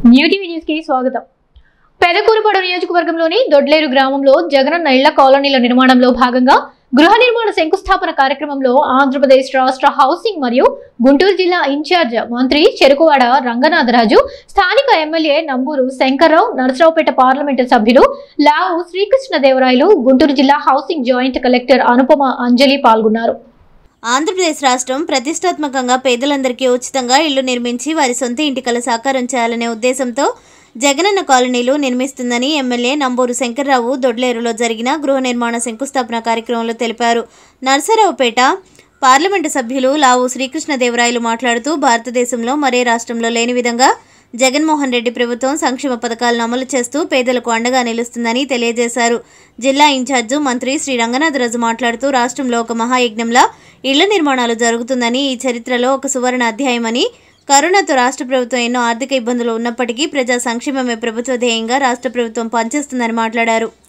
new TV news కి స్వాగతం పెదకూరుపాడు నియోజకవర్గంలోని దొడ్లేరు గ్రామంలో జగనన్న ఇళ్ల కాలనీల నిర్మాణంలో భాగంగా గృహ నిర్మాణ శంకుస్థాపన కార్యక్రమంలో ఆంధ్రప్రదేశ్ రాష్ట్ర హౌసింగ్ మరియు గుంటూరు జిల్లా ఇన్ఛార్జ్ మంత్రి చెరుకువాడ రంగనాథరాజు స్థానిక ఎమ్మెల్యే నంబూరు శంకర్రావు నరసరావుపేట పార్లమెంటు సభ్యులు లావు శ్రీకృష్ణదేవరాయలు గుంటూరు జిల్లా housing joint collector Anupama Anjali పాల్గొన్నారు ఆంధ్రప్రదేశ్ రాష్ట్రం ప్రతిష్టాత్మకంగా పేదలందరికీ ఉచితంగా ఇళ్లు నిర్మించి వారి సొంత ఇంటి కల సాకారం చేయాలనే ఉద్దేశంతో జగనన్న కాలనీలు నిర్మిస్తుందని ఎమ్మెల్యే నంబూరు శంకర్రావు దొడ్లేరులో జరిగిన గృహ నిర్మాణ శంకుస్థాపన కార్యక్రమంలో తెలిపారు నర్సరావుపేట పార్లమెంటు సభ్యులు లావు శ్రీకృష్ణదేవరాయలు మాట్లాడుతూ భారతదేశంలో మరే రాష్ట్రంలో లేని విధంగా జగన్మోహన్ రెడ్డి ప్రభుత్వం సంక్షేమ పథకాలను అమలు చేస్తూ పేదలకు అండగా నిలుస్తుందని తెలియజేశారు జిల్లా ఇన్ఛార్జు మంత్రి శ్రీ రంగనాథరాజు మాట్లాడుతూ రాష్ట్రంలో ఒక మహాయజ్ఞంలా ఇళ్ల నిర్మాణాలు జరుగుతుందని ఈ చరిత్రలో ఒక సువర్ణ అధ్యాయమని కరోనాతో రాష్ట్ర ప్రభుత్వం ఎన్నో ఆర్థిక ఇబ్బందులు ఉన్నప్పటికీ ప్రజా సంక్షేమమే ప్రభుత్వ ధ్యేయంగా రాష్ట్ర ప్రభుత్వం పనిచేస్తుందని మాట్లాడారు